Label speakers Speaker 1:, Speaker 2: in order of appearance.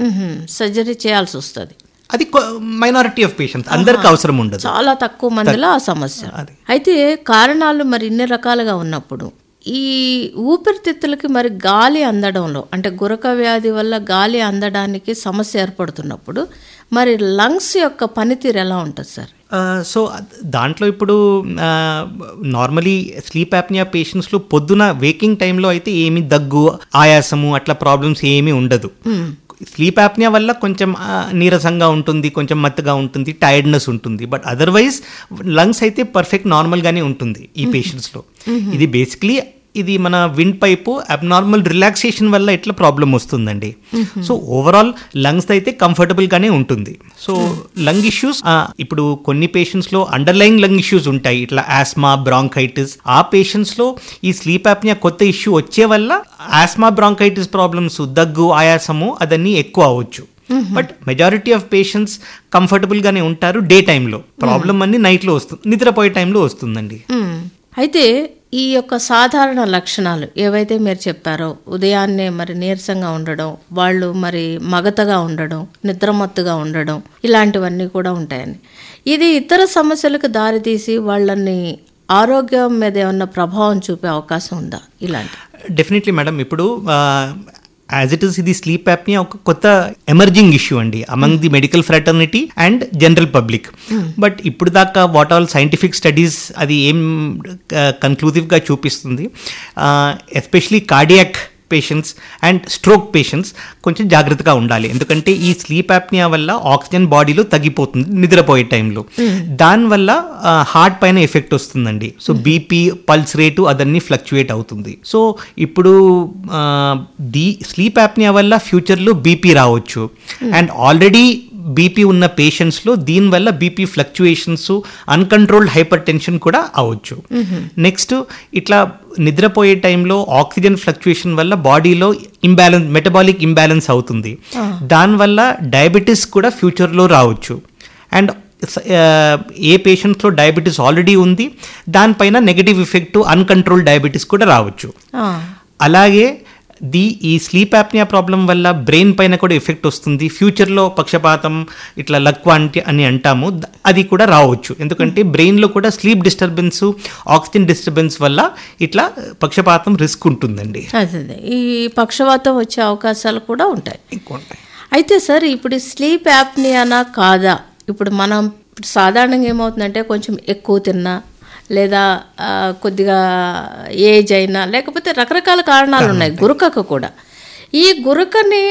Speaker 1: Surgery చేయాల్సి వస్తుంది
Speaker 2: అది మైనారిటీ ఆఫ్ పేషెంట్స్ అందరికి అవసరం ఉండదు
Speaker 1: చాలా తక్కువ మందిలో ఆ సమస్య
Speaker 2: అది.
Speaker 1: అయితే కారణాలు మరి ఇన్ని రకాలుగా ఉన్నప్పుడు ఈ ఊపిరితిత్తులకి మరి గాలి అందడంలో అంటే గురక వ్యాధి వల్ల గాలి అందడానికి సమస్య ఏర్పడుతున్నప్పుడు మరి లంగ్స్ యొక్క పనితీరు ఎలా ఉంటుంది సార్
Speaker 2: సో దాంట్లో ఇప్పుడు నార్మలీ స్లీప్ యాప్నియా పేషెంట్స్లో పొద్దున వేకింగ్ టైంలో అయితే ఏమి దగ్గు ఆయాసము అట్లా ప్రాబ్లమ్స్ ఏమీ ఉండదు స్లీప్ యాప్నియా వల్ల కొంచెం ఆ, నీరసంగా ఉంటుంది కొంచెం మత్తుగా ఉంటుంది టైర్డ్నెస్ ఉంటుంది బట్ అదర్వైజ్ లంగ్స్ అయితే పర్ఫెక్ట్ నార్మల్గానే ఉంటుంది ఈ పేషెంట్స్లో ఇది బేసిక్లీ ఇది మన విండ్ పైపు అబ్నార్మల్ రిలాక్సేషన్ వల్ల ఎట్లా ప్రాబ్లం వస్తుందండి సో ఓవరాల్ లంగ్స్ అయితే comfortable గానే ఉంటుంది సో లంగ్ ఇష్యూస్ ఇప్పుడు కొన్ని patients లో అండర్లైన్ లంగ్ ఇష్యూస్ ఉంటాయి ఇట్లా ఆస్మా బ్రాంకైటిస్ ఆ patients లో ఈ స్లీప్ యాప్నియా కొత్త ఇష్యూ వచ్చే వల్ల ఆస్మా బ్రాంకైటిస్ ప్రాబ్లమ్స్ దగ్గు ఆయాసము అదన్నీ ఎక్కువ అవ్వచ్చు బట్ మెజారిటీ ఆఫ్ పేషెంట్స్ కంఫర్టబుల్గానే ఉంటారు డే టైంలో ప్రాబ్లం అన్ని నైట్లో వస్తుంది నిద్రపోయే టైంలో వస్తుందండి
Speaker 1: మ్మ్. అయితే ఈ యొక్క సాధారణ లక్షణాలు ఏవైతే మీరు చెప్పారో ఉదయాన్నే మరి నీరసంగా ఉండడం వాళ్ళు మరి మగతగా ఉండడం నిద్రమత్తుగా ఉండడం ఇలాంటివన్నీ కూడా ఉంటాయని ఇది ఇతర సమస్యలకు దారితీసి వాళ్ళని ఆరోగ్యం మీద ఏమన్నా ప్రభావం చూపే అవకాశం ఉందా ఇలాంటి
Speaker 2: డెఫినెట్లీ మేడం ఇప్పుడు యాజ్ ఇట్ ఇస్ ఇది స్లీప్ యాప్ని ఒక కొత్త ఎమర్జింగ్ ఇష్యూ అండి among the medical fraternity and general public but ఇప్పుడు దాకా వాట్ ఆల్ సైంటిఫిక్ స్టడీస్ అది ఏం కన్క్లూజివ్గా చూపిస్తుంది especially cardiac patients and stroke patients కొంచెం జాగ్రత్తగా ఉండాలి ఎందుకంటే ఈ స్లీప్ యాప్నియా వల్ల ఆక్సిజన్ బాడీలో తగ్గిపోతుంది నిద్రపోయే టైంలో దానివల్ల హార్ట్ పైన ఎఫెక్ట్ వస్తుందండి సో బీపీ పల్స్ రేటు అదన్నీ ఫ్లక్చుయేట్ అవుతుంది సో ఇప్పుడు ఆ, ది స్లీప్ యాప్నియా వల్ల ఫ్యూచర్లో బీపీ రావచ్చు అండ్ ఆల్రెడీ బీపీ ఉన్న పేషెంట్స్లో దీనివల్ల BP fluctuations uncontrolled hypertension కూడా అవ్వచ్చు నెక్స్ట్ ఇట్లా నిద్రపోయే టైంలో ఆక్సిజన్ ఫ్లక్చుయేషన్ వల్ల బాడీలో ఇంబ్యాలెన్స్ మెటబాలిక్ ఇంబ్యాలెన్స్ అవుతుంది దానివల్ల డయాబెటీస్ కూడా ఫ్యూచర్లో రావచ్చు అండ్ స- ఆ, ఏ పేషెంట్స్లో డయాబెటీస్ ఆల్రెడీ ఉంది దానిపైన నెగటివ్ ఎఫెక్ట్ అన్కంట్రోల్డ్ డయాబెటీస్ కూడా రావచ్చు
Speaker 1: ఆ,
Speaker 2: అలాగే ది ఈ స్లీప్ యాప్నియా ప్రాబ్లం వల్ల బ్రెయిన్ పైన కూడా ఎఫెక్ట్ వస్తుంది ఫ్యూచర్లో పక్షపాతం ఇట్లా లక్వ అంటే అని అంటాము ద- అది కూడా రావచ్చు ఎందుకంటే బ్రెయిన్లో కూడా స్లీప్ డిస్టర్బెన్స్ ఆక్సిజన్ డిస్టర్బెన్స్ వల్ల ఇట్లా పక్షపాతం రిస్క్ ఉంటుందండి
Speaker 1: అదే అదే. ఈ పక్షవాతం వచ్చే అవకాశాలు కూడా ఉంటాయి
Speaker 2: ఎక్కువ ఉంటాయి
Speaker 1: అయితే సార్ ఇప్పుడు స్లీప్ యాప్నియానా కాదా ఇప్పుడు మనం సాధారణంగా ఏమవుతుందంటే కొంచెం ఎక్కువ తిన్నా లేదా ఆ, కొద్దిగా ఏజ్ అయినా లేకపోతే రకరకాల కారణాలు ఉన్నాయి గురకకు కూడా ఈ గురకని